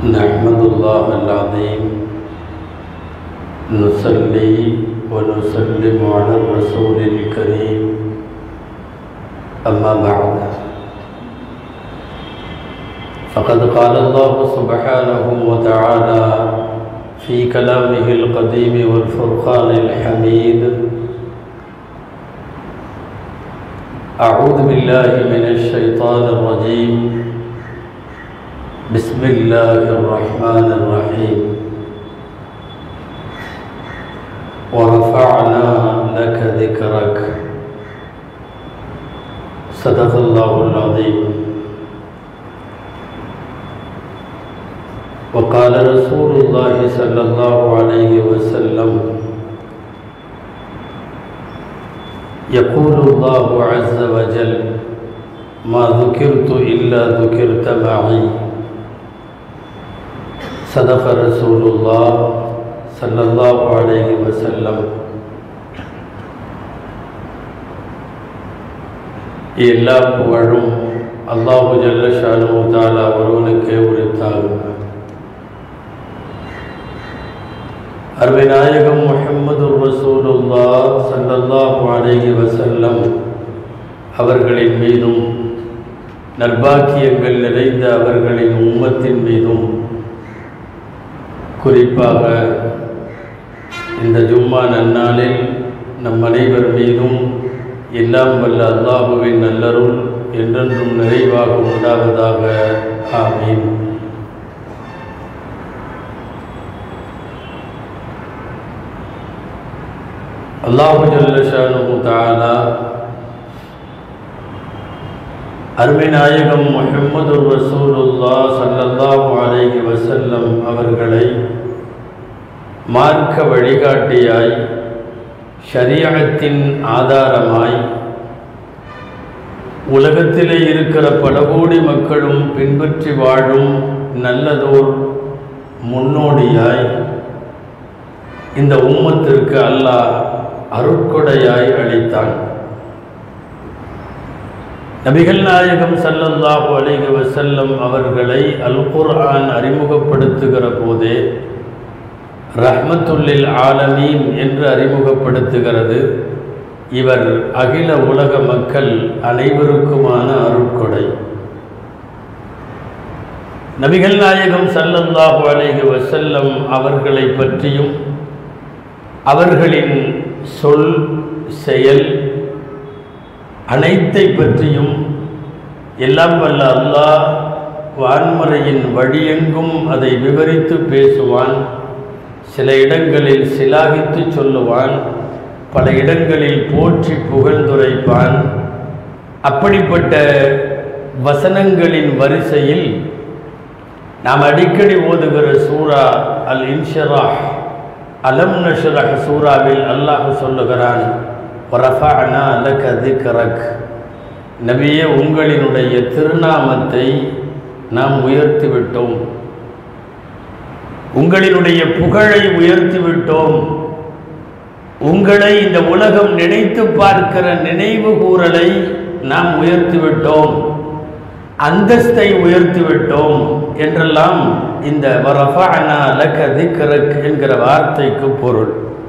نحمد الله العظيم نصلي ونسلم على الرسول الكريم أما بعد فقد قال الله سبحانه وتعالى في كلامه القديم والفرقان الحميد أعوذ بالله من الشيطان الرجيم بسم الله الرحمن الرحيم ورفعنا لك ذكرك صدق الله العظيم وقال رسول الله صلى الله عليه وسلم يقول الله عز وجل ما ذكرت إلا ذكرت معي صدق رسول الله صلى الله عليه وسلم எல்லா புகழும் அல்லாஹு ஜல்லஷானு தாலா ஒருவனுக்கே உரித்தாகும் அருமை நாயகம் முஹம்மது ரசூலுல்லா சல்லல்லாஹு அலைஹி வசல்லம் அவர்களின் மீதும் நற்பாக்கியங்கள் நிறைந்த அவர்களின் உம்மத்தின் மீதும் குறிப்பாக இந்த ஜும்மா நன்னாளில் நம் அனைவர் மீதும் எல்லாம் வல்ல அல்லாஹுவின் நல்லருள் என்றென்றும் நிறைவாக உண்டாவதாக ஆமீன் அல்லாஹு ஜல்லஷானு தாலா அருமை நாயகம் முஹம்மது ரசூலுல்லா சல்லல்லாஹு அலைஹி வசல்லம் அவர்களை மார்க்க வழிகாட்டியாய் ஷரியத்தின் ஆதாரமாய் உலகத்திலே இருக்கிற பல கோடி மக்களும் பின்பற்றி வாழும் நல்லதோர் முன்னோடியாய் இந்த உம்மத்திற்கு அல்லாஹ் அருட்கொடையாய் அளித்தான் நபிகள் நாயகம் சல்லல்லாஹு அலைஹி வசல்லம் அவர்களை அல் குர்ஆன் அறிமுகப்படுத்துகிற போதே ரஹ்மத்துல்லில் ஆலமீன் என்று அறிமுகப்படுத்துகிறது இவர் அகில உலக மக்கள் அனைவருக்குமான அருட்கொடை நபிகள் நாயகம் சல்லல்லாஹு அலைஹி வசல்லம் அவர்களை பற்றியும் அவர்களின் சொல் செயல் அனைத்தை பற்றியும் எல்லாம் வல்ல அல்லாஹ் வான்முறையின் வழியெங்கும் அதை விவரித்து பேசுவான் சில இடங்களில் சிலாகித்து சொல்லுவான் பல இடங்களில் போற்றி புகழ்ந்துரைப்பான் அப்படிப்பட்ட வசனங்களின் வரிசையில் நாம் அடிக்கடி ஓதுகிற சூரா அல் இன்ஷராஹ் அலம் நஷ்ரஹ் சூராவில் அல்லாஹ் சொல்லுகிறான் ரஃபஅனா லக திக்ரக் நபியே உங்களினுடைய திருநாமத்தை நாம் உயர்த்தி விட்டோம் உங்களினுடைய புகழை உயர்த்தி விட்டோம் உங்களை இந்த உலகம் நினைத்து பார்க்கிற நினைவு கூறலை நாம் உயர்த்தி விட்டோம் அந்தஸ்தை உயர்த்தி விட்டோம் என்றெல்லாம் இந்த வரஃபஅனா லக திக்ரக் என்கிற வார்த்தைக்கு பொருள்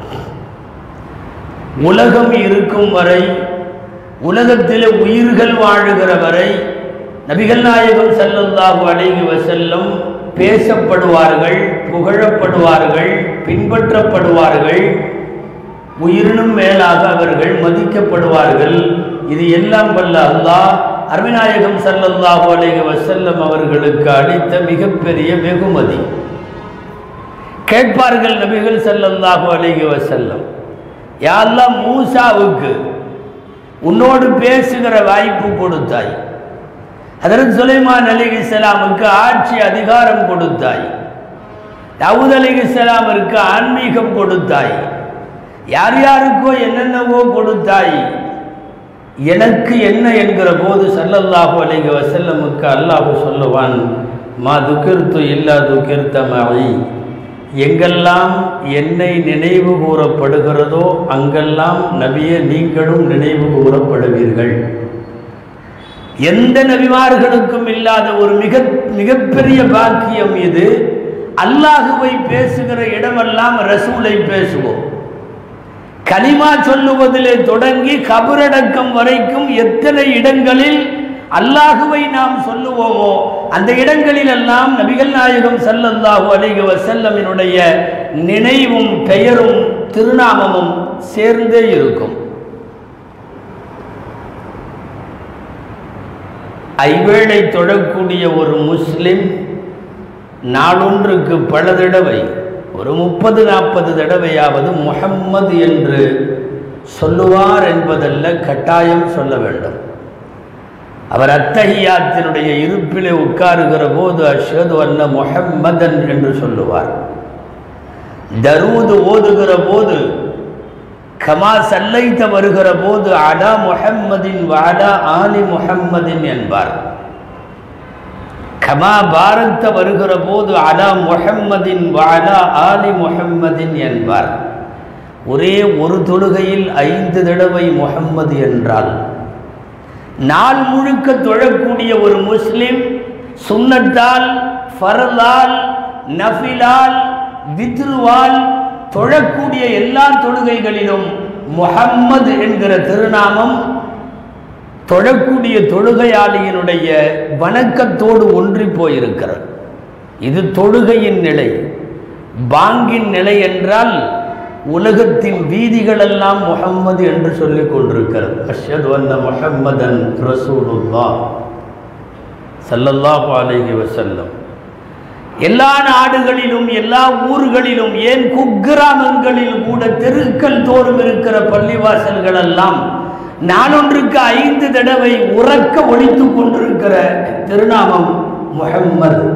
உலகம் இருக்கும் வரை உலகத்தில் உயிர்கள் வாழுகிற வரை நபிகள் நாயகம் செல்லல்லாஹு அலைஹி வசல்லம் பேசப்படுவார்கள் புகழப்படுவார்கள் பின்பற்றப்படுவார்கள் உயிரினும் மேலாக அவர்கள் மதிக்கப்படுவார்கள் இது எல்லாம் வல்ல அல்லாஹ் அருவிநாயகம் சல்லல்லாஹு அலைஹி வசல்லம் அவர்களுக்கு அளித்த மிகப்பெரிய வெகுமதி கேட்பார்கள் நபிகள் சல்லல்லாஹு அலைஹி வசல்லம் யாரெல்லாம் மூசாவுக்கு உன்னோடு பேசுகிற வாய்ப்பு கொடுத்தாய் அதற்கு சுலைமான் அலி இஸ்லாமுக்கு ஆட்சி அதிகாரம் கொடுத்தாய் தவுத் அலி இஸ்லாமிற்கு ஆன்மீகம் கொடுத்தாய் யார் யாருக்கோ என்னென்னவோ கொடுத்தாய் எனக்கு என்ன என்கிற போது சல்லல்லாஹு அலைஹி வசல்லமுக்கு அல்லாஹு சொல்லுவான் மா துக்கிர்த்து இல்லா துக்கிர்த்த மழை எங்கெல்லாம் என்னை நினைவு கூறப்படுகிறதோ அங்கெல்லாம் நபியே நீங்களும் நினைவு கூறப்படுவீர்கள் எந்த நபிமார்களுக்கும் இல்லாத ஒரு மிக மிகப்பெரிய பாக்கியம் இது அல்லாஹுவை பேசுகிற இடமெல்லாம் ரசூலை பேசுவோம் கலிமா சொல்லுவதிலே தொடங்கி கபரடக்கம் வரைக்கும் எத்தனை இடங்களில் அல்லாஹுவை நாம் சொல்லுவோமோ அந்த இடங்களில் எல்லாம் நபிகள் நாயகம் ஸல்லல்லாஹு அலைஹி வஸல்லமினுடைய நினைவும் பெயரும் திருநாமமும் சேர்ந்தே இருக்கும் ஐவேளை தொழக்கூடிய ஒரு முஸ்லிம் நாளொன்றுக்கு பல தடவை ஒரு முப்பது நாற்பது தடவையாவது முஹம்மது என்று சொல்லுவார் என்பதல்ல கட்டாயம் சொல்ல வேண்டும் அவர் அத்தஹியாத்தினுடைய இருப்பிலே உட்காருகிற போது அஷ்ஹது அன்ன முஹம்மதன் என்று சொல்லுவார் தரூது ஓதுகிற போது கமா சல்லைத்த வருகிற போது அடா முஹம்மதின் வாடா ஆலி முஹம்மதின் என்பார் கமா பாரத்த வருகிற போது அலா முஹம்மதின் வாலா ஆலி முஹம்மதின் என்பார் ஒரே ஒரு தொழுகையில் ஐந்து தடவை முஹம்மது என்றால் நாள் முழுக்க தொழக்கூடிய ஒரு முஸ்லிம் சுன்னத்தால் ஃபரலால் நஃபிலால் வித்ருவால் தொழக்கூடிய எல்லா தொழுகைகளிலும் முஹம்மது என்கிற திருநாமம் தொழக்கூடிய தொழுகையாளியினுடைய வணக்கத்தோடு ஒன்றி போயிருக்கிறது இது தொழுகையின் நிலை பாங்கின் நிலை என்றால் உலகத்தின் வீதிகளெல்லாம் முஹம்மது என்று சொல்லிக் கொண்டிருக்கிறது அஷ்ஹது அன்ன முஹம்மதன் ரசூலுல்லா ஸல்லல்லாஹு அலைஹி வஸல்லம் எல்லா நாடுகளிலும் எல்லா ஊர்களிலும் ஏன் குக்கிராமங்களில் கூட தெருக்கள் தோறும் இருக்கிற பள்ளிவாசல்கள் எல்லாம் நானொன்றுக்கு ஐந்து தடவை உறக்க ஒழித்துக் கொண்டிருக்கிற திருநாமம் முஹம்மது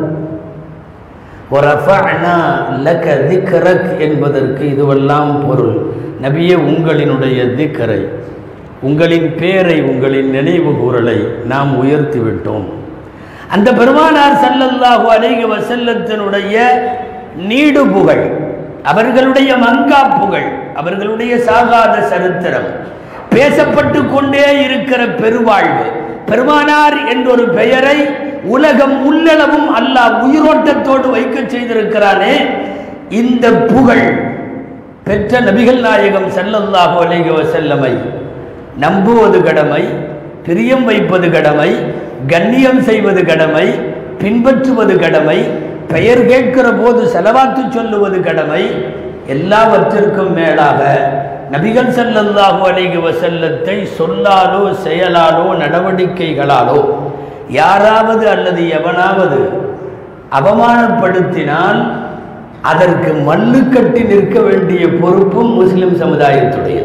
ஒரஃபஅனா லக திக்ரக் என்பதற்கு இதுவெல்லாம் பொருள் நபியே உங்களினுடைய திக்கரை உங்களின் பேரை உங்களின் நினைவு கூறலை நாம் உயர்த்தி விட்டோம் அந்த பெருமானார் ஸல்லல்லாஹு அலைஹி வஸல்லத்தினுடைய நீடு புகழ் அவர்களுடைய மங்கா புகழ் அவர்களுடைய சாகாத சரித்திரம் பேசப்பட்டு கொண்டே இருக்கிற பெருவாழ்வு பெருமானார் என்றொரு பெயரை உலகம் உள்ளளவும் அல்லாஹ் உயிரோட்டத்தோடு வைக்க செய்திருக்கிறானே இந்த புகழ் பெற்ற நபிகள் நாயகம் ஸல்லல்லாஹு அலைஹி வஸல்லமை நம்புவது கடமை பிரியம் வைப்பது கடமை கண்ணியம் செய்வது கடமை பின்பற்றுவது கடமை பெயர் கேட்கிற போது செலவாத்து சொல்லுவது கடமை எல்லாவற்றிற்கும் மேலாக நபிகள் ஸல்லல்லாஹு அலைஹி வஸல்லத்தை சொல்லாலோ செயலாலோ நடவடிக்கைகளாலோ யாராவது அல்லது எவனாவது அவமானப்படுத்தினால் அதற்கு மல்லு கட்டி நிற்க வேண்டிய பொறுப்பும் முஸ்லிம் சமுதாயத்துடையது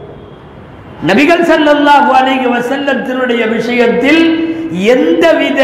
நபிகள் ஸல்லல்லாஹு அலைஹி வஸல்லத்தினுடைய விஷயத்தில் எந்தவித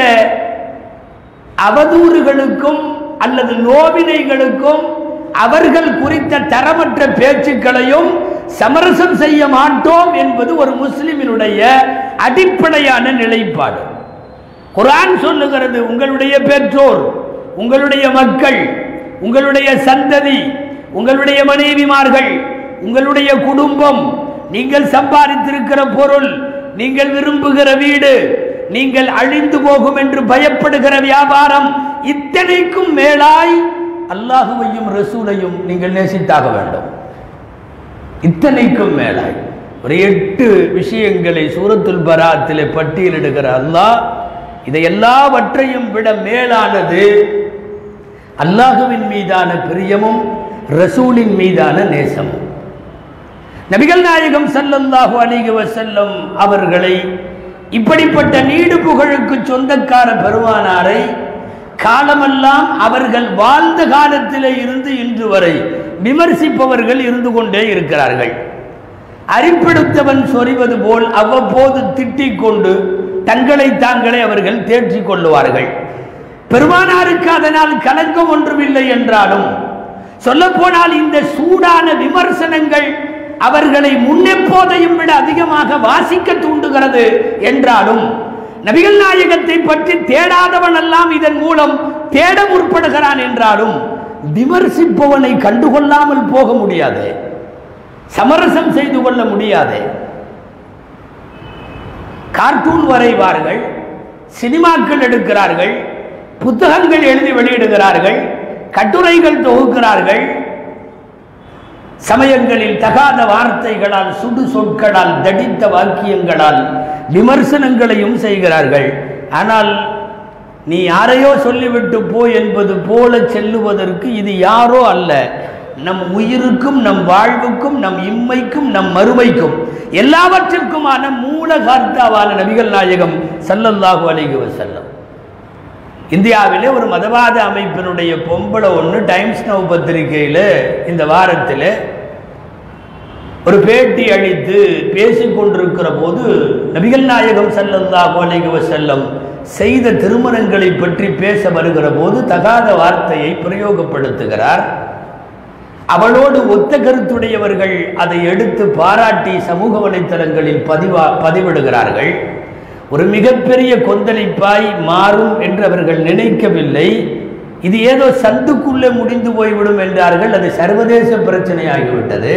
அவதூறுகளுக்கும் அல்லது நோவினைகளுக்கும் அவர்கள் குறித்த தரமற்ற பேச்சுக்களையும் சமரசம் செய்ய மாட்டோம் என்பது ஒரு முஸ்லிமினுடைய அடிப்படையான நிலைப்பாடு குர்ஆன் சொல்லுகிறது உங்களுடைய பெற்றோர் உங்களுடைய மக்கள் உங்களுடைய சந்ததி உங்களுடைய மனைவிமார்கள் உங்களுடைய குடும்பம் நீங்கள் சம்பாதித்திருக்கிற பொருள் நீங்கள் விரும்புகிற வீடு நீங்கள் அழிந்து போகும் என்று பயப்படுகிற வியாபாரம் இத்தனைக்கும் மேலாய் அல்லாஹுவையும் ரசூலையும் நீங்கள் நேசித்தாக வேண்டும் இத்தனைக்கும் மேலாய் ஒரு எட்டு விஷயங்களை சூரத்துல் பராத்திலே பட்டியலிடுகிற அல்லாஹ் இதை எல்லாவற்றையும் விட மேலானது அல்லாஹுவின் மீதான பிரியமும் ரசூலின் மீதான நேசமும் நபிகள் நாயகம் ஸல்லல்லாஹு அலைஹி வஸல்லம் அவர்களை இப்படிப்பட்ட நீடு புகழுக்கு சொந்தக்கார பெருமானாரை காலமெல்லாம் அவர்கள் வாழ்ந்த காலத்திலே இருந்து இன்று வரை விமர்சிப்பவர்கள் இருந்து கொண்டே இருக்கிறார்கள் அரிப்படுத்தவன் சொறிவது போல் அவ்வப்போது திட்டிக் கொண்டு தங்களை தாங்களே அவர்கள் தேற்றிக் கொள்ளுவார்கள் பெருமானாருக்கு அதனால் கலங்கம் ஒன்றுமில்லை என்றாலும் சொல்லப்போனால் இந்த சூடான விமர்சனங்கள் அவர்களை முன்னெப்போதையும் விட அதிகமாக வாசிக்க தூண்டுகிறது என்றாலும் நபிகள் நாயகத்தை பற்றி தேடாதவன் எல்லாம் இதன் மூலம் தேட முற்படுகிறான் என்றாலும் விமர்சிப்பவனை கண்டுகொள்ளாமல் போக முடியாது சமரசம் செய்து கொள்ள முடியாது கார்ட்டூன் வரைவார்கள் சினிமாக்கள் எடுக்கிறார்கள் புத்தகங்கள் எழுதி வெளியிடுகிறார்கள் கட்டுரைகள் தொகுக்கிறார்கள் சமயங்களில் தகாத வார்த்தைகளால் சுடு சொற்களால் தடித்த வாக்கியங்களால் விமர்சனங்களையும் செய்கிறார்கள் ஆனால் நீ யாரையோ சொல்லிவிட்டு போ என்பது போல செல்லுவதற்கு இது யாரோ அல்ல நம் உயிருக்கும் நம் வாழ்வுக்கும் நம் இம்மைக்கும் நம் மறுமைக்கும் எல்லாவற்றிற்குமான மூல கர்த்தாவான நபிகள் நாயகம் ஸல்லல்லாஹு அலைஹி வஸல்லம் இந்தியாவிலே ஒரு மதவாத அமைப்பினுடைய பொம்பளை ஒன்று டைம்ஸ் நவ் பத்திரிகையில் இந்த வாரத்தில் ஒரு பேட்டி அளித்து பேசிக் கொண்டிருக்கிற போது நபிகள் நாயகம் ஸல்லல்லாஹு அலைஹி வஸல்லம் செய்த திருமணங்களை பற்றி பேச வருகிற போது தகாத வார்த்தையை பிரயோகப்படுத்துகிறார் அவளோடு ஒத்த கருத்துடையவர்கள் அதை எடுத்து பாராட்டி சமூக வலைத்தளங்களில் பதிவா பதிவிடுகிறார்கள் ஒரு மிகப்பெரிய கொந்தளிப்பாய் மாறும் என்று அவர்கள் நினைக்கவில்லை இது ஏதோ சந்துக்குள்ளே முடிந்து போய்விடும் என்றார்கள் அது சர்வதேச பிரச்சனையாகிவிட்டது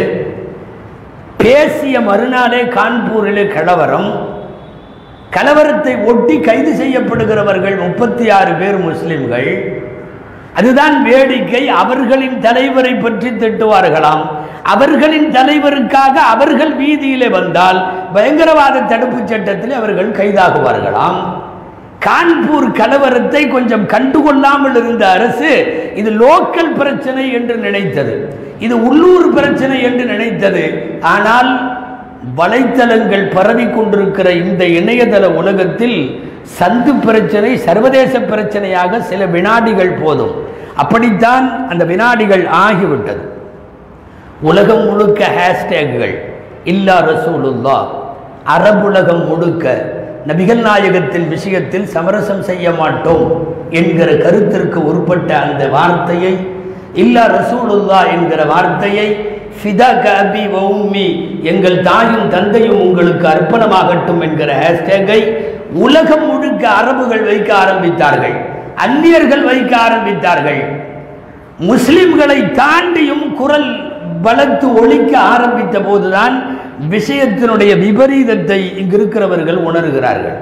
பேசிய மறுநாளே கான்பூரிலே கலவரம் கலவரத்தை ஒட்டி கைது செய்யப்படுகிறவர்கள் முப்பத்தி ஆறு பேர் முஸ்லிம்கள் அதுதான் வேடிக்கை அவர்களின் தலைவரை பற்றி திட்டுவார்களாம் அவர்களின் தலைவருக்காக அவர்கள் வீதியிலே வந்தால் பயங்கரவாத தடுப்பு சட்டத்தில் அவர்கள் கைதாகுவார்களாம் கான்பூர் கலவரத்தை கொஞ்சம் கண்டுகொள்ளாமல் இருந்த அரசு இது லோக்கல் பிரச்சனை என்று நினைத்தது இது உள்ளூர் பிரச்சனை என்று நினைத்தது ஆனால் வலைத்தளங்கள் பரவி கொண்டிருக்கிற இந்த இணையதள உலகத்தில் சந்து பிரச்சனை சர்வதேச பிரச்சனையாக சில வினாடிகள் போதும் அப்படித்தான் அந்த வினாடிகள் ஆகிவிட்டது உலகம் முழுக்க ஹேஷ்டேக்குகள் இல்லா ரசூலுல்லா அரபுலகம் முழுக்க நபிகள் நாயகத்தின் விஷயத்தில் சமரசம் செய்ய மாட்டோம் என்கிற கருத்திற்கு உட்பட்ட அந்த வார்த்தையை இல்லா ரசூலுல்லா என்கிற வார்த்தையை ஃபிதா கபி உம்மி எங்கள் தாயும் தந்தையும் உங்களுக்கு அர்ப்பணமாகட்டும் என்கிற ஹேஷ்டேகை உலகம் முழுக்க அரபுகள் வைக்க ஆரம்பித்தார்கள் அந்நியர்கள் வைக்க ஆரம்பித்தார்கள் முஸ்லிம்களை தாண்டியும் குரல் பலத்து ஒழிக்க ஆரம்பித்த போதுதான் விஷயத்தினுடைய விபரீதத்தை இங்கு இருக்கிறவர்கள் உணர்கிறார்கள்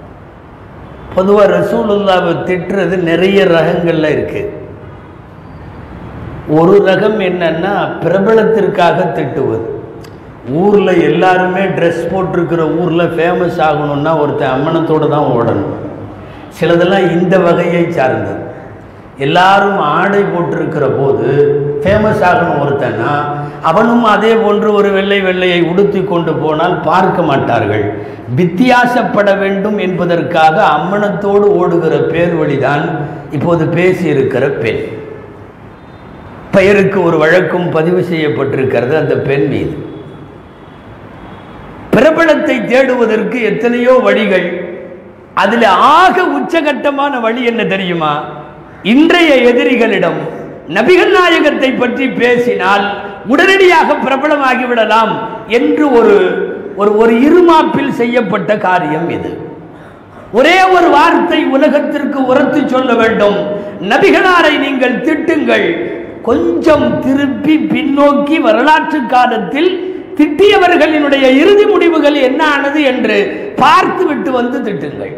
பொதுவாக ரசூலுல்லாவை திட்டுறது நிறைய ரகங்கள்ல இருக்கு ஒரு ரகம் என்னன்னா பிரபலத்திற்காக திட்டுவது ஊரில் எல்லாருமே ட்ரெஸ் போட்டிருக்கிற ஊரில் ஃபேமஸ் ஆகணும்னா ஒருத்தன் அம்மனத்தோடு தான் ஓடணும் சிலதெல்லாம் இந்த வகையை சார்ந்தது எல்லாரும் ஆடை போட்டிருக்கிற போது ஃபேமஸ் ஆகணும் ஒருத்தன்னா அவனும் அதே போன்று ஒரு வெள்ளை வெள்ளையை உடுத்தி கொண்டு போனால் பார்க்க மாட்டார்கள் வித்தியாசப்பட வேண்டும் என்பதற்காக அம்மனத்தோடு ஓடுகிற பேர் வழிதான் இப்போது பேசியிருக்கிற பெண் பெயருக்கு ஒரு வழக்கும் பதிவு செய்யப்பட்டிருக்கிறது அந்த பெண் மீது பிரபலத்தை தேடுவதற்கு எத்தனையோ வழிகள் அதில் ஆக உச்சகட்டமான வழி என்ன தெரியுமா இன்றைய எதிரிகளிடம் நபிகள் நாயகத்தை பற்றி பேசினால் உடனடியாக பிரபலமாகி விடலாம் என்று ஒரு ஒரு ஒரு இருமாப்பில் செய்யப்பட்ட காரியம் இது ஒரே ஒரு வார்த்தை உலகத்திற்கு உரத்து சொல்ல வேண்டும் நபிகளாரை நீங்கள் திட்டுங்கள் கொஞ்சம் திருப்பி பின்னோக்கி வரலாற்று காலத்தில் திட்டியவர்களினுடைய இறுதி முடிவுகள் என்ன ஆனது என்று பார்த்து விட்டு வந்து திட்டுங்கள்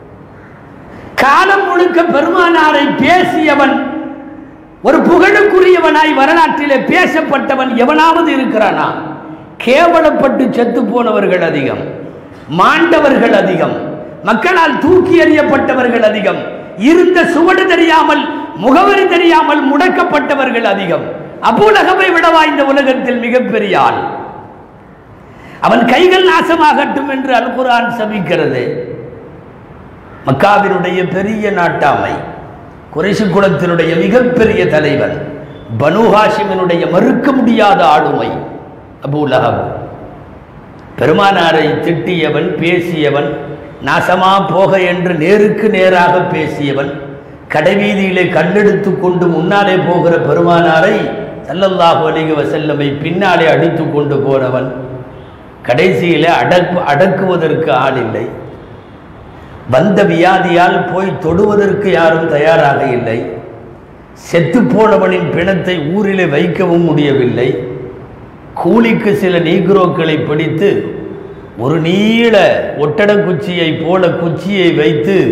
காலம் முழுக்க பெருமானாரை பேசியவன் ஒரு புகழுக்குரியவனாய் வரலாற்றிலே பேசப்பட்டவன் எவனாவது இருக்கிறானா கேவலப்பட்டு செத்து போனவர்கள் அதிகம் மாண்டவர்கள் அதிகம் மக்களால் தூக்கி எறியப்பட்டவர்கள் அதிகம் இருந்த சுவடு தெரியாமல் முகவரி தெரியாமல் முடக்கப்பட்டவர்கள் அதிகம் அபூலகமை விடவா இந்த உலகத்தில் மிகப்பெரிய ஆள் அவன் கைகள் நாசமாகட்டும் என்று அல்குரான் சபிக்கிறது மக்காவினுடைய பெரிய நாட்டாமை குறைசு குலத்தினுடைய மிகப்பெரிய தலைவன் பனு ஹாஷிமினுடைய மறுக்க முடியாத ஆளுமை அபூலஹப் பெருமானாரை திட்டியவன் பேசியவன் நாசமா போக என்று நேருக்கு நேராக பேசியவன் கடைவீதியிலே கல்லெடுத்து கொண்டு முன்னாலே போகிற பெருமானாரை சல்லல்லாஹு அலைஹி வஸல்லமை பின்னாலே அடித்து கொண்டு போனவன் கடைசியிலே அடக்கு அடக்குவதற்கு ஆள் இல்லை வந்த வியாதியால் போய் தொடுவதற்கு யாரும் தயாராக இல்லை செத்துப்போனவனின் பிணத்தை ஊரிலே வைக்கவும் முடியவில்லை கூலிக்கு சில நீக்ரோக்களை பிடித்து ஒரு நீள ஒட்டட குச்சியை போல குச்சியை வைத்து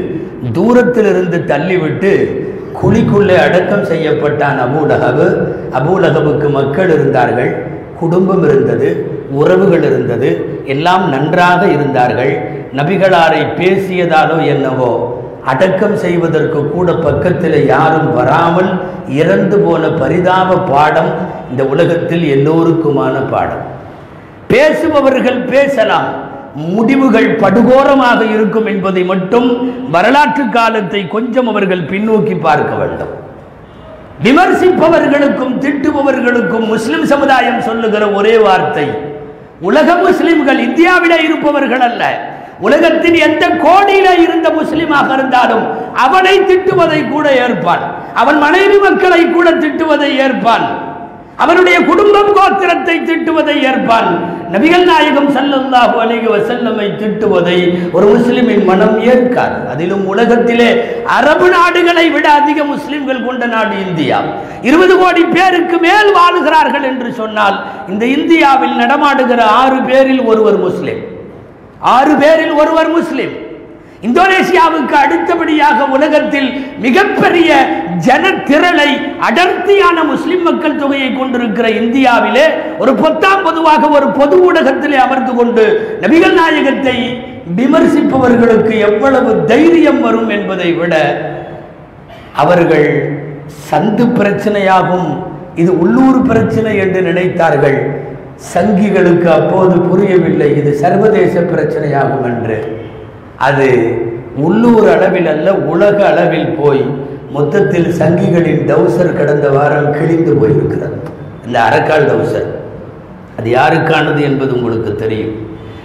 தூரத்திலிருந்து தள்ளிவிட்டு குழிக்குள்ளே அடக்கம் செய்யப்பட்டான் அபூலகபு அபூலகபுக்கு மக்கள் இருந்தார்கள் குடும்பம் இருந்தது உறவுகள் இருந்தது எல்லாம் நன்றாக இருந்தார்கள் நபிகளாரை பேசியதாலோ என்னவோ அடக்கம் செய்வதற்கு கூட பக்கத்தில் யாரும் வராமல் இறந்து போன பரிதாப பாடம் இந்த உலகத்தில் எல்லோருக்குமான பாடம் பேசுபவர்கள் பேசலாம் முடிவுகள் படுகோரமாக இருக்கும் என்பதை மட்டும் வரலாற்று காலத்தை கொஞ்சம் அவர்கள் பின்னோக்கி பார்க்க வேண்டும் விமர்சிப்பவர்களுக்கும் திட்டுபவர்களுக்கும் முஸ்லிம் சமுதாயம் சொல்லுகிற ஒரே வார்த்தை உலக முஸ்லிம்கள் இந்தியாவிலே இருப்பவர்கள் அல்ல உலகத்தின் எந்த கோடியில இருந்த முஸ்லிமாக இருந்தாலும் அவனை திட்டுவதை கூட ஏற்பான் அவன் மனைவி மக்களை கூட திட்டுவதை ஏற்பான் அவனுடைய குடும்பம் கோத்திரத்தை திட்டுவதை ஏற்பான் நபிகள் நாயகம் ஸல்லல்லாஹு அலைஹி வஸல்லமை திட்டுவதை ஒரு முஸ்லிமின் மனம் ஏற்காது அதிலும் உலகத்திலே அரபு நாடுகளை விட அதிக முஸ்லிம்கள் கொண்ட நாடு இந்தியா இருபது கோடி பேருக்கு மேல் வாழுகிறார்கள் என்று சொன்னால் இந்த இந்தியாவில் நடமாடுகிற ஆறு பேரில் ஒருவர் முஸ்லிம் ஆறு பேரில் ஒருவர் முஸ்லிம் இந்தோனேசியாவுக்கு அடுத்தபடியாக உலகத்தில் மிகப்பெரிய ஜனத்திரளை அடர்த்தியான முஸ்லிம் மக்கள் தொகையை கொண்டிருக்கிற இந்தியாவிலே ஒரு பொத்தாம் பொதுவாக ஒரு பொது ஊடகத்திலே அமர்ந்து கொண்டு நபிகள் நாயகத்தை விமர்சிப்பவர்களுக்கு எவ்வளவு தைரியம் வரும் என்பதை விட அவர்கள் சந்து பிரச்சனையாகும் இது உள்ளூர் பிரச்சனை என்று நினைத்தார்கள் சங்கிகளுக்கு அப்போது புரியவில்லை இது சர்வதேச பிரச்சனையாகும் என்று அது உள்ளூர் அளவில் அல்ல உலக அளவில் போய் மொத்தத்தில் சங்கிகளின் டவுசர் கடந்த வாரம் கிழிந்து போயிருக்கிறது இந்த அரக்கால் டவுசர் அது யாருக்கானது என்பது உங்களுக்கு தெரியும்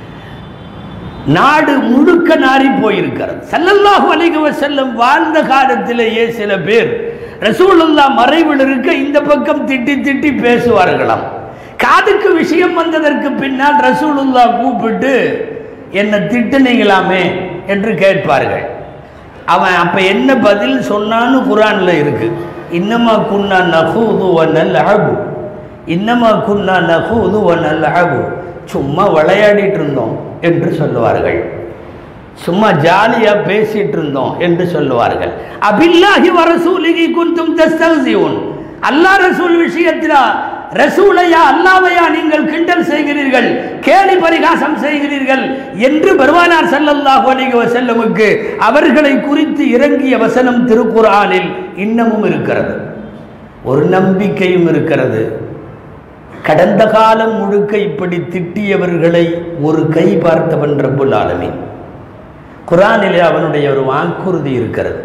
நாடு முழுக்க நாறி போயிருக்கிறது ஸல்லல்லாஹு அலைஹி வஸல்லம் வாழ்ந்த காலத்திலேயே சில பேர் ரசூலுல்லா மறைவில் இருக்க இந்த பக்கம் திட்டி திட்டி பேசுவார்களாம் காதுக்கு விஷயம் வந்ததற்கு பின்னால் ரசூலுல்லா கூப்பிட்டு என்னை திட்டுனீங்களாமே என்று கேட்பார்கள் அவன் அப்ப என்ன பதில் சொன்னான்னு குரான்ல இருக்கு இன்னமா குன்னா நகூது வனல் அபு இன்னமா குன்னா நகூது வனல் அபு சும்மா விளையாடிட்டு இருந்தோம் என்று சொல்லுவார்கள் சும்மா ஜாலியா பேசிட்டு இருந்தோம் என்று சொல்லுவார்கள் அபில்லாஹி வரசூலிகி குந்தும் தஸ்தஹ்சியூன் அல்லாஹ் ரசூல் விஷயத்திலா ரசூலையா அல்லாவையா நீங்கள் கிண்டல் செய்கிறீர்கள் கேலி பரிகாசம் செய்கிறீர்கள் என்று பெருமானார் ஸல்லல்லாஹு அலைஹி வஸல்லமுக்கு அவர்களை குறித்து இறங்கிய வசனம் திருக்குர்ஆனில் இன்னமும் இருக்கிறது ஒரு நம்பிக்கையும் இருக்கிறது கடந்த காலம் முழுக்க இப்படி திட்டியவர்களை ஒரு கை பார்த்தவன் ரப்புல் ஆலமீன் குரானிலே அவனுடைய ஒரு வாக்குறுதி இருக்கிறது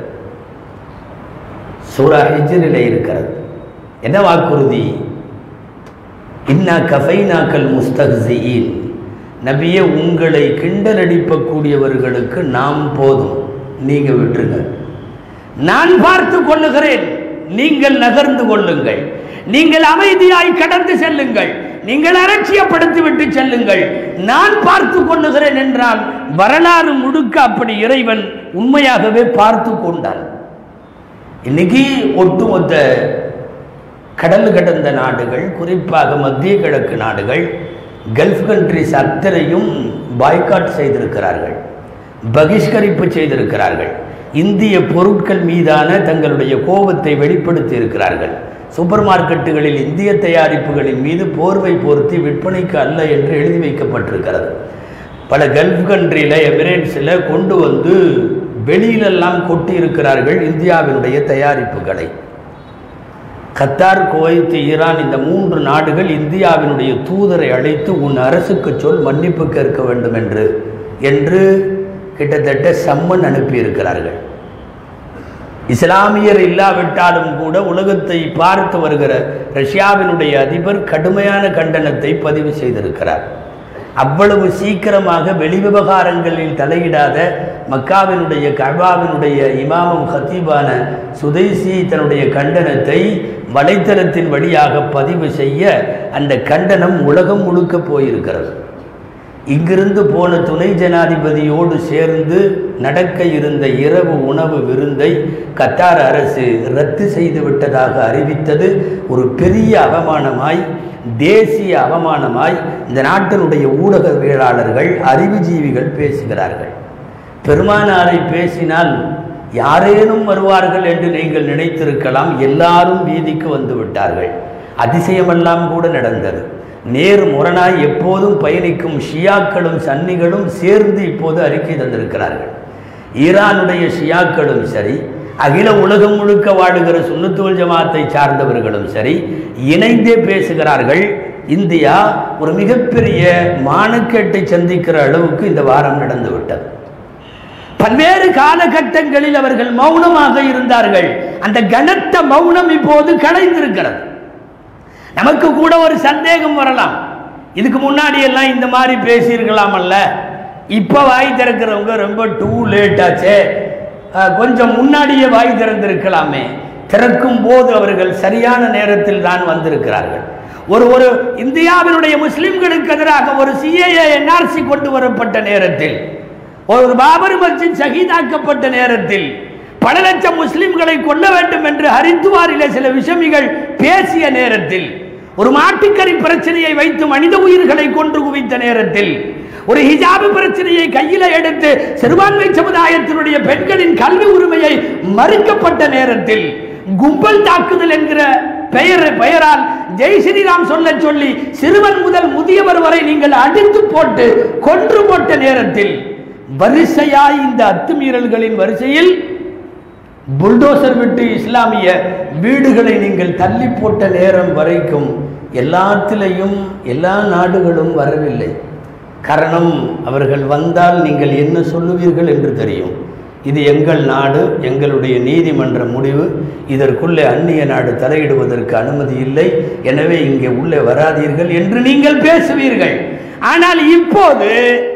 சூரா ஹிஜ்ரிலே இருக்கிறது என்ன வாக்குறுதி இன்னா கஃபைனாக்கல் முஸ்தக்ஸியின் நபியே உங்களை கிண்டல் அடிப்பக்கூடியவர்களுக்கு நாம் போதும் நீங்க விட்டுருங்க நான் பார்த்து கொள்ளுகிறேன் நீங்கள் நகர்ந்து கொள்ளுங்கள் நீங்கள் அமைதியாய் கடந்து செல்லுங்கள் நீங்கள் அலட்சியப்படுத்தி விட்டு செல்லுங்கள் நான் பார்த்து கொள்ளுகிறேன் என்றால் வரலாறு முழுக்க அப்படி இறைவன் உண்மையாகவே பார்த்து கொண்டான் இன்னைக்கு ஒட்டுமொத்த கடல் கடந்த நாடுகள் குறிப்பாக மத்திய கிழக்கு நாடுகள் கல்ஃப் கண்ட்ரிஸ் அத்தனையும் பாய்காட் செய்திருக்கிறார்கள் பகிஷ்கரிப்பு செய்திருக்கிறார்கள் இந்திய பொருட்கள் மீதான தங்களுடைய கோபத்தை வெளிப்படுத்தி இருக்கிறார்கள் சூப்பர் மார்க்கெட்டுகளில் இந்திய தயாரிப்புகளின் மீது போர்வை பொருத்தி விற்பனைக்கு அல்ல என்று எழுதி வைக்கப்பட்டிருக்கிறது பல கல்ஃப் கண்ட்ரியில் எமிரேட்ஸில் கொண்டு வந்து வெளியிலெல்லாம் கொட்டி இருக்கிறார்கள் இந்தியாவினுடைய தயாரிப்புகளை கத்தார் குவைத் ஈரான் இந்த மூன்று நாடுகள் இந்தியாவினுடைய தூதரை அழைத்து உன் அரசுக்கு சொல் மன்னிப்பு கேட்க வேண்டும் என்று என்று கிட்டத்தட்ட சம்மன் அனுப்பியிருக்கிறார்கள் இஸ்லாமியர் இல்லாவிட்டாலும் கூட உலகத்தை பார்த்து வருகிற ரஷ்யாவினுடைய அதிபர் கடுமையான கண்டனத்தை பதிவு செய்திருக்கிறார் அவ்வளவு சீக்கிரமாக வெளிவிவகாரங்களில் தலையிடாத மக்காவினுடைய கபாவினுடைய இமாமும் ஹத்தீபான சுதைசி தன்னுடைய கண்டனத்தை வலைத்தளத்தின் வழியாக பதிவு செய்ய அந்த கண்டனம் உலகம் முழுக்க போயிருக்கிறது இங்கிருந்து போன துணை ஜனாதிபதியோடு சேர்ந்து நடக்க இருந்த இரவு உணவு விருந்தை கத்தார் அரசு ரத்து செய்து விட்டதாக அறிவித்தது ஒரு பெரிய அவமானமாய் தேசிய அவமானமாய் இந்த நாட்டினுடைய ஊடகவியலாளர்கள் அறிவுஜீவிகள் பேசுகிறார்கள் பெருமானாரை பேசினால் யாரேனும் வருவார்கள் என்று நீங்கள் நினைத்திருக்கலாம் எல்லாரும் வீதிக்கு வந்து விட்டார்கள் அதிசயமெல்லாம் கூட நடந்தது நேர் முரணாய் எப்போதும் பயணிக்கும் ஷியாக்களும் சன்னிகளும் சேர்ந்து இப்போது அறிக்கை தந்திருக்கிறார்கள் ஈரானுடைய ஷியாக்களும் சரி அகில உலகம் முழுக்க வாழுகிற சுன்னத்துவல் ஜமாத்தை சார்ந்தவர்களும் சரி இணைந்தே பேசுகிறார்கள் இந்தியா ஒரு மிகப்பெரிய மானக்கேட்டை சந்திக்கிற அளவுக்கு இந்த வாரம் நடந்து விட்டது பல்வேறு காலகட்டங்களில் அவர்கள் மௌனமாக இருந்தார்கள் அந்த கனத்த மௌனம் இப்போது கலைந்திருக்கிறது நமக்கு கூட ஒரு சந்தேகம் வரலாம் இதுக்கு முன்னாடி எல்லாம் இந்த மாதிரி பேசியிருக்கலாம் அல்ல இப்போ வாய் திறக்கிறவங்க ரொம்ப டூ லேட் ஆச்சே அஹ், கொஞ்சம் முன்னாடியே வாய் திறந்திருக்கலாமே திறக்கும் போது அவர்கள் சரியான நேரத்தில் தான் வந்திருக்கிறார்கள் ஒரு ஒரு இந்தியாவினுடைய முஸ்லிம்களுக்கு எதிராக ஒரு சிஏஏ என்ஆர்சி கொண்டு வரப்பட்ட நேரத்தில் ஒரு பாபர் மஸ்ஜித் ஷஹீதாக்கப்பட்ட நேரத்தில் பல லட்சம் முஸ்லிம்களை கொல்ல வேண்டும் என்று ஹரித்துவாரிலே சில விஷமிகள் பேசிய நேரத்தில் ஒரு மாட்டுக்கறி பிரச்சனையை வைத்து மனித உயிர்களை கொன்று குவித்த நேரத்தில் ஒரு ஹிஜாபு பிரச்சனையை கையில எடுத்து சிறுபான்மை சமுதாயத்தினுடைய பெண்களின் கல்வி உரிமையை மறுக்கப்பட்ட நேரத்தில் கும்பல் தாக்குதல் என்கிற பெயர் பெயரால் ஜெய் ஸ்ரீராம் சொல்ல சொல்லி சிறுவன் முதல் முதியவர் வரை நீங்கள் அடித்து போட்டு கொன்று போட்ட நேரத்தில் வரிசையாய் இந்த அத்துமீறல்களின் வரிசையில் புல்டோசர் விட்டு இஸ்லாமிய வீடுகளை நீங்கள் தள்ளி போட்ட நேரம் வரைக்கும் எல்லாத்திலையும் எல்லா நாடுகளும் வரவில்லை காரணம் அவர்கள் வந்தால் நீங்கள் என்ன சொல்லுவீர்கள் என்று தெரியும் இது எங்கள் நாடு எங்களுடைய நீதிமன்ற முடிவு இதற்குள்ளே அந்நிய நாடு தலையிடுவதற்கு அனுமதி இல்லை எனவே இங்கே உள்ளே வராதீர்கள் என்று நீங்கள் பேசுவீர்கள் ஆனால் இப்போது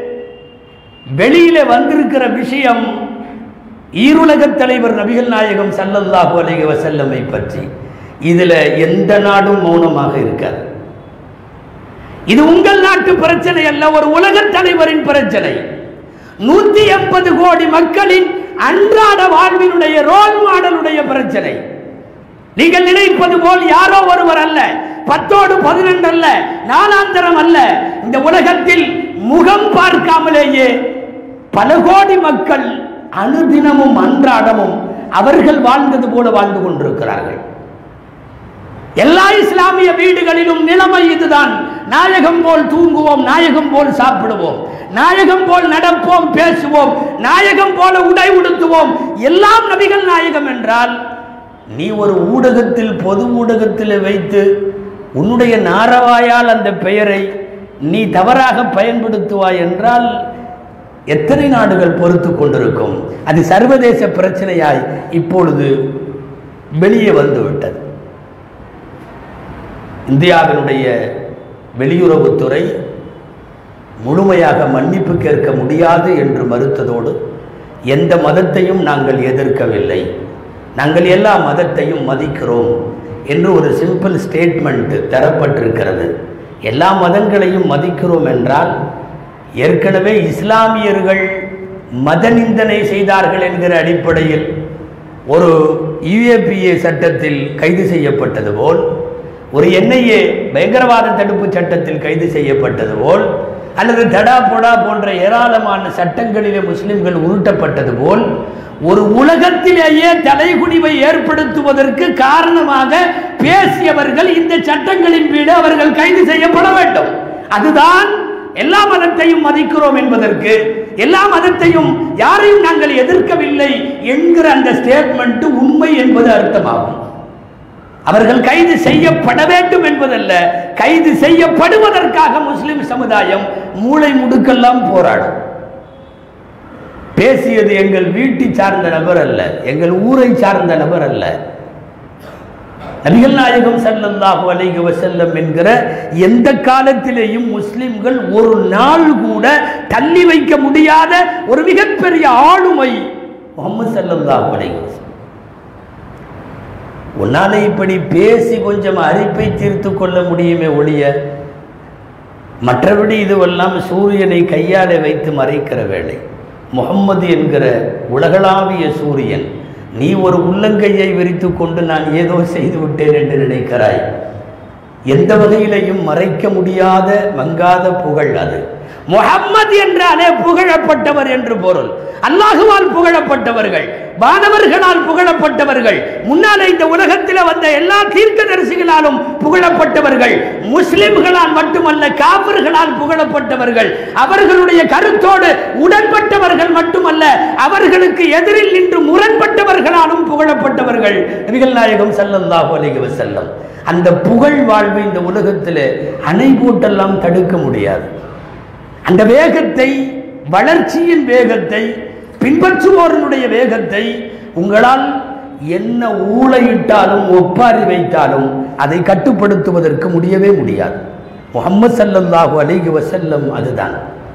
வெளியில வந்திருக்கிற விஷயம் ஈருலகத் தலைவர் நபிகள் நாயகம் ஸல்லல்லாஹு அலைஹி வஸல்லமை பற்றி இதுல எந்த நாடும் மௌனமாக இருக்காது இது உங்கள் நாட்டு பிரச்சனை அல்ல ஒரு உலகத் தலைவரின் பிரச்சனை நூத்தி எண்பது கோடி மக்களின் அன்றாட வாழ்வினுடைய ரோல் மாடலுடைய பிரச்சனை நீங்கள் நினைப்பது போல் யாரோ ஒருவர் அல்ல பத்தோடு பதினெண்டு அல்ல நாலாந்தரம் அல்ல இந்த உலகத்தில் முகம் பார்க்காமலேயே பல கோடி மக்கள் அனுதினமும் அன்றாடமும் அவர்கள் வாழ்ந்தது போல வாழ்ந்து கொண்டிருக்கிறார்கள் எல்லா இஸ்லாமிய வீடுகளிலும் நிலைமை இதுதான் நாயகம் போல் தூங்குவோம் நாயகம் போல் சாப்பிடுவோம் நாயகம் போல் நடப்போம் பேசுவோம் நாயகம் போல உடை உடுத்துவோம் எல்லாம் நபிகள் நாயகம் என்றால் நீ ஒரு ஊடகத்தில் பொது ஊடகத்தில் வைத்து உன்னுடைய நாரவாயால் அந்த பெயரை நீ தவறாக பயன்படுத்துவாய் என்றால் எத்தனை நாடுகள் பொறுத்து கொண்டிருக்கும் அது சர்வதேச பிரச்சனையாய் இப்பொழுது வெளியே வந்துவிட்டது இந்தியாவினுடைய வெளியுறவுத்துறை முழுமையாக மன்னிப்பு கேட்க முடியாது என்று மறுத்ததோடு எந்த மதத்தையும் நாங்கள் எதிர்க்கவில்லை நாங்கள் எல்லா மதத்தையும் மதிக்கிறோம் என்று ஒரு சிம்பிள் ஸ்டேட்மெண்ட் தரப்பட்டிருக்கிறது எல்லா மதங்களையும் மதிக்கிறோம் என்றால் ஏற்கனவே இஸ்லாமியர்கள் மத நிந்தனை செய்தார்கள் என்கிற அடிப்படையில் ஒரு யுஏபிஏ சட்டத்தில் கைது செய்யப்பட்டது போல் ஒரு என்ஐஏ பயங்கரவாத தடுப்பு சட்டத்தில் கைது செய்யப்பட்டது போல் அல்லது தடா பொடா போன்ற ஏராளமான சட்டங்களிலே முஸ்லிம்கள் உருட்டப்பட்டது போல் ஒரு உலகத்திலேயே தலைகுனிவை ஏற்படுத்துவதற்கு காரணமாக பேசியவர்கள் இந்த சட்டங்களின் வீடு அவர்கள் கைது செய்யப்பட வேண்டும் அதுதான் எல்லா மதத்தையும் மதிக்கிறோம் என்பதற்கு எல்லா மதத்தையும் யாரையும் நாங்கள் எதிர்க்கவில்லை என்கிற அந்த ஸ்டேட்மெண்ட் உண்மை என்பது அர்த்தமாகும் அவர்கள் கைது செய்யப்பட வேண்டும் என்பதல்ல கைது செய்யப்படுவதற்காக முஸ்லிம் சமுதாயம் மூளை முடுக்கெல்லாம் போராடும் பேசியது எங்கள் வீட்டை சார்ந்த நபர் அல்ல எங்கள் ஊரை சார்ந்த நபர் அல்ல நபிகள் நாயகம் ஸல்லல்லாஹு அலைஹி வஸல்லம் என்கிற எந்த காலத்திலேயும் முஸ்லிம்கள் ஒரு நாள் கூட தள்ளி வைக்க முடியாத ஒரு மிகப்பெரிய ஆளுமை முகமது ஸல்லல்லாஹு அலைஹி வஸல்லம் உன்னால இப்படி பேசி கொஞ்சம் அரிப்பை தீர்த்து கொள்ள முடியுமே ஒழிய மற்றபடி இதுவெல்லாம் சூரியனை கையாலே வைத்து மறைக்கிற வேலை முகம்மது என்கிற உலகளாவிய சூரியன் நீ ஒரு உள்ளங்கையை விரித்து கொண்டு நான் ஏதோ செய்து விட்டேன் என்று நினைக்கிறாய் எந்த வகையிலையும் மறைக்க முடியாத மங்காத புகழ் அது முகம்மது என்றாலே புகழப்பட்டவர் என்று பொருள் அல்லாஹுவால் புகழப்பட்டவர்கள் வானவர்களால் புகழப்பட்டவர்கள் முன்னாலே இந்த உலகத்தில் வந்த எல்லா தீர்க்கதரிசிகளாலும் புகழப்பட்டவர்கள் முஸ்லிம்களால் மட்டுமல்ல காபிர்களால் புகழப்பட்டவர்கள் அவர்களுடைய கருத்தோடு உடன்பட்டவர்கள் மட்டுமல்ல அவர்களுக்கு எதிரில் நின்று முரண்பட்டவர்களாலும் புகழப்பட்டவர்கள் நபிகள் நாயகம் ஸல்லல்லாஹு அலைஹி வஸல்லம் அந்த புகழ் வாழ்வு இந்த உலகத்தில் அணை போட்டெல்லாம் தடுக்க முடியாது அந்த வேகத்தை வளர்ச்சியின் வேகத்தை பின்பற்றுவோருடைய வேகத்தை உங்களால் என்ன ஊழையிட்டாலும் ஒப்பாரி வைத்தாலும் அதை கட்டுப்படுத்துவதற்கு முடியவே முடியாது முகம்மது ஸல்லல்லாஹு அலைஹி வஸல்லம் அதுதான்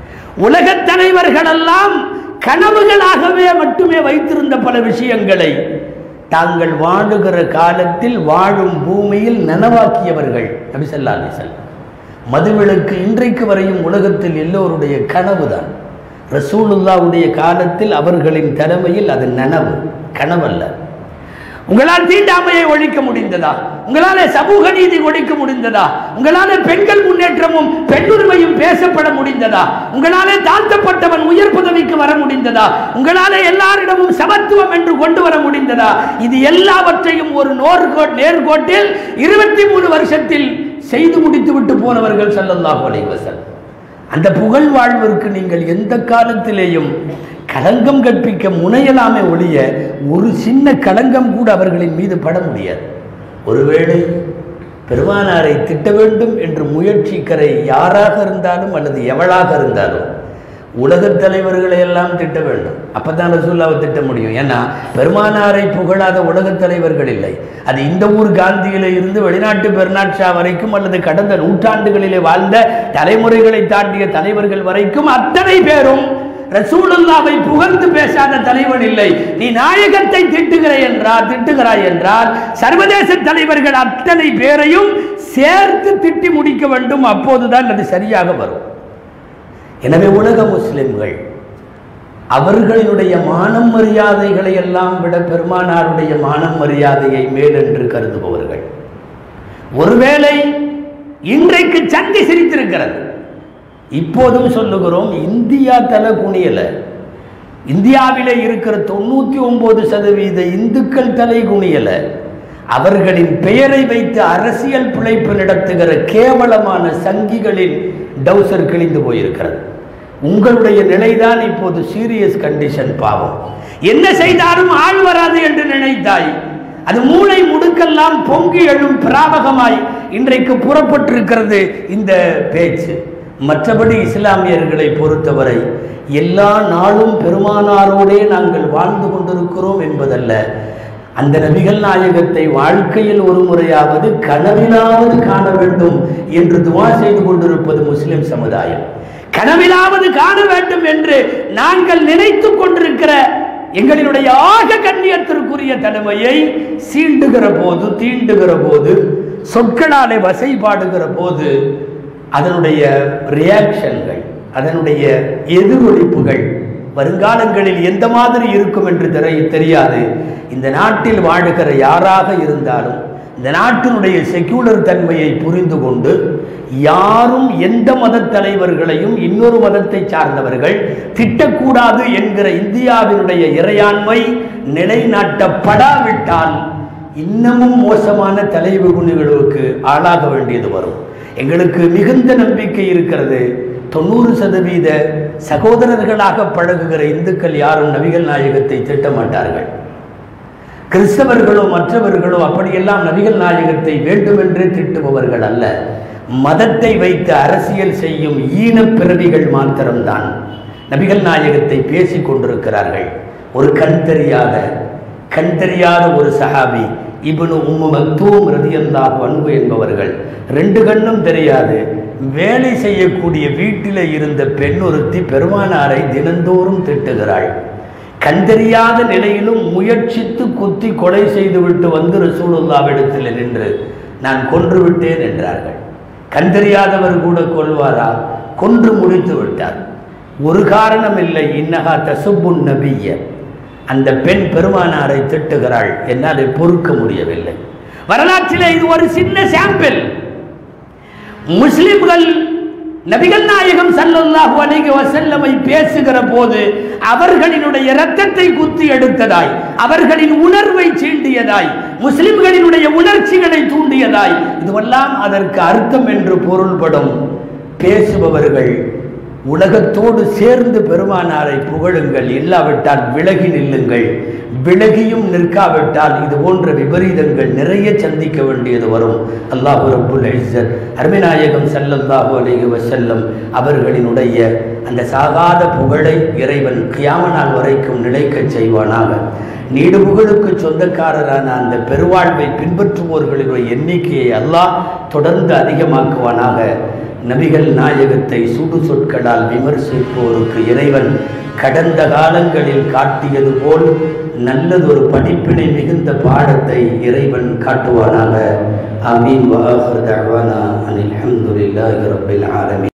உலகத் தலைவர்களெல்லாம் கனவுகளாகவே மட்டுமே வைத்திருந்த பல விஷயங்களை தாங்கள் வாழுகிற காலத்தில் வாழும் பூமியில் நனவாக்கியவர்கள் நபி ஸல்லல்லாஹு அலைஹி வஸல்லம் மதுவிலக்கு இன்றைக்கு வரையும் உலகத்தில் எல்லோருடைய கனவுதான் ரசூலுல்லாவுடைய காலத்தில் அவர்களின் தலைமையில் அது நனவு கனவல்ல உங்களால் தீண்டாமையை ஒழிக்க முடிந்ததா உங்களால சமூக நீதி ஒழிக்க முடிந்ததா உங்களால பெண்கள் முன்னேற்றமும் பெண்ணுரிமையும் பேசப்பட முடிந்ததா உங்களாலே தாழ்த்தப்பட்டவன் உயர் பதவிக்கு வர முடிந்ததா உங்களால எல்லாரிடமும் சமத்துவம் என்று கொண்டு வர முடிந்ததா இது எல்லாவற்றையும் ஒரு நோர்கோ நேர்கோட்டில் இருபத்தி மூணு வருஷத்தில் செய்து முடித்து விட்டு போனவர்கள் ஸல்லல்லாஹு அலைஹி வஸல்லம் அந்த புகழ் வாழ்விற்கு நீங்கள் எந்த காலத்திலேயும் களங்கம் கற்பிக்க முனையலாமே ஒழிய ஒரு சின்ன களங்கம் கூட அவர்களின் மீது பட முடியாது ஒருவேளை பெருமானாரை திட்ட வேண்டும் என்று முயற்சிக்கிற யாராக இருந்தாலும் அல்லது எவளாக இருந்தாலும் உலகத் தலைவர்களை எல்லாம் திட்ட வேண்டும் அப்பதான் ரசூல்லாவை திட்ட முடியும் ஏன்னா பெருமானாரை புகழாத உலகத் தலைவர்கள் இல்லை அது இந்த ஊர் காந்தியில இருந்து வெளிநாட்டு பெருநாட்சா வரைக்கும் அல்லது கடந்த நூற்றாண்டுகளிலே வாழ்ந்த தலைமுறைகளை தாண்டிய தலைவர்கள் வரைக்கும் அத்தனை பேரும் ரசூலுல்லாவை புகழ்ந்து பேசாத தலைவன் இல்லை நீ நாயகத்தை திட்டுகிறாய் என்றால் திட்டுகிறாய் என்றால் சர்வதேச தலைவர்கள் அத்தனை பேரையும் சேர்த்து திட்டி முடிக்க வேண்டும் அப்போதுதான் அது சரியாக வரும் எனவே உலக முஸ்லிம்கள் அவர்களினுடைய மானம் மரியாதைகளை எல்லாம் விட பெருமானாருடைய மானம் மரியாதையை மேலென்று கருதுபவர்கள் ஒருவேளை இன்றைக்கு சந்தி சிரித்திருக்கிறது இப்போதும் சொல்லுகிறோம் இந்தியா தலை குனியல இந்தியாவிலே இருக்கிற தொண்ணூத்தி ஒன்பது சதவீத இந்துக்கள் தலை குனியல அவர்களின் பெயரை வைத்து அரசியல் பிழைப்பு நடத்துகிற கேவலமான சங்கிகளின் டவுசர் கிழிந்து போயிருக்கிறது உங்களுடைய நிலைதான் இப்போது சீரியஸ் கண்டிஷன் பாவம் என்ன செய்தாலும் ஆள் வராது என்று நினைத்தாய் அது மூளை முடுக்கெல்லாம் பொங்கி எழும் பிராபகமாய் இன்றைக்கு புறப்பட்டிருக்கிறது இந்த பேச்சு மற்றபடி இஸ்லாமியர்களை பொறுத்தவரை எல்லா நாளும் பெருமானாரோடே நாங்கள் வாழ்ந்து கொண்டிருக்கிறோம் என்பதல்ல அந்த நபிகள் நாயகத்தை வாழ்க்கையில் ஒரு முறையாவது கனவிலாவது காண வேண்டும் என்று துவா செய்து கொண்டிருப்பது முஸ்லிம் சமுதாயம் கனவிலாவது காண வேண்டும் என்று நாங்கள் நினைத்து கொண்டிருக்கிற எங்களினுடைய ஆக கண்ணியத்திற்குரிய தலைமையை சீண்டுகிற போது தீண்டுகிற போது சொற்களாலே வசைபாடுகிற போது அதனுடைய ரியாக்ஷன்கள் அதனுடைய எதிரொலிப்புகள் வருங்காலங்களில் எந்த மாதிரி இருக்கும் என்று தெரி- தெரியாது இந்த நாட்டில் வாழுகிற யாராக இருந்தாலும் இந்த நாட்டினுடைய செக்யூலர் தன்மையை புரிந்து கொண்டு யாரும் எந்த மதத் தலைவர்களையும் இன்னொரு மதத்தை சார்ந்தவர்கள் திட்டக்கூடாது என்கிற இந்தியாவினுடைய இறையாண்மை நிலைநாட்டப்படாவிட்டால் இன்னமும் மோசமான தலைவிகுணிகளுக்கு ஆளாக வேண்டியது வரும் எங்களுக்கு மிகுந்த நம்பிக்கை இருக்கிறது தொண்ணூறு சதவீத சகோதரர்களாக பழகுகிற இந்துக்கள் யாரும் நபிகள் நாயகத்தை திட்ட மாட்டார்கள் கிறிஸ்தவர்களோ மற்றவர்களோ அப்படியெல்லாம் நபிகள் நாயகத்தை வேண்டுமென்றே திட்டுபவர்கள் அல்ல மதத்தை வைத்து அரசியல் செய்யும் ஈனப் பிறவிகள் மாத்திரம்தான் நபிகள் நாயகத்தை பேசிக் கொண்டிருக்கிறார்கள் ஒரு கண் தெரியாத கண் தெரியாத ஒரு சஹாபி இப்னு உம்மு மக்தூம் ரதியல்லாஹு அன்பு என்பவர்கள் ரெண்டு கண்ணும் தெரியாது வேலை செய்யக்கூடிய வீட்டில் இருந்த பெண் ஒருத்தி பெருமானாரை தினந்தோறும் திட்டுகிறாள் கண் தெரியாத நிலையிலும் முயற்சித்து குத்தி கொலை செய்துவிட்டு வந்து ரசூலுல்லாவிடத்தில் நின்று நான் கொன்று விட்டேன் என்றார்கள் கண் தெரியாதவர் கூட கொல்வாரா கொன்று முடித்து விட்டார் ஒரு காரணம் இல்லை இன்னகா தசுப்புன் நபிய அந்த பெண் பெருமானாரை திட்டுகிறாள் என்னால் அதை பொறுக்க முடியவில்லை வரலாற்றிலே இது ஒரு சின்ன சாம்பிள் முஸ்லிம்கள் நபிகள் நாயகம் ஸல்லல்லாஹு அலைஹி வஸல்லமை பேசுகிற போது அவர்களினுடைய இரத்தத்தை குத்தி எடுத்ததாய் அவர்களின் உணர்வை சீண்டியதாய் முஸ்லிம்களினுடைய உணர்ச்சிகளை தூண்டியதாய் இதுவெல்லாம் அதற்கு அர்த்தம் என்று பொருள்படும் பேசுபவர்கள் உலகத்தோடு சேர்ந்து பெருமானாரை புகழுங்கள் இல்லாவிட்டால் விலகி நில்லுங்கள் விலகியும் நிற்காவிட்டால் இது போன்ற விபரீதங்கள் நிறைய சந்திக்க வேண்டியது வரும் அல்லாஹு ரப்புல் இஸ்ஸத் அருமைநாயகம் ஸல்லல்லாஹு அலைஹி வஸல்லம் அவர்களினுடைய அந்த சாகாத புகழை இறைவன் கியாம நாள் வரைக்கும் நிலைக்கச் செய்வானாக நீடு புகழுக்கு சொந்தக்காரரான அந்த பெருவாழ்வை பின்பற்றுவோர்களுடைய எண்ணிக்கையை அல்லாஹ் தொடர்ந்து அதிகமாக்குவானாக நபிகள் நாயகத்தை சுடு சொற்களால் விமர்சிப்போருக்கு இறைவன் கடந்த காலங்களில் காட்டியது போல் நல்லதொரு படிப்பினை மிகுந்த பாடத்தை இறைவன் காட்டுவானாக ஆமீன் வாஹர் தஅவானா அனில் ஹம்துலில்லாஹி ரப்பில் ஆலமீன்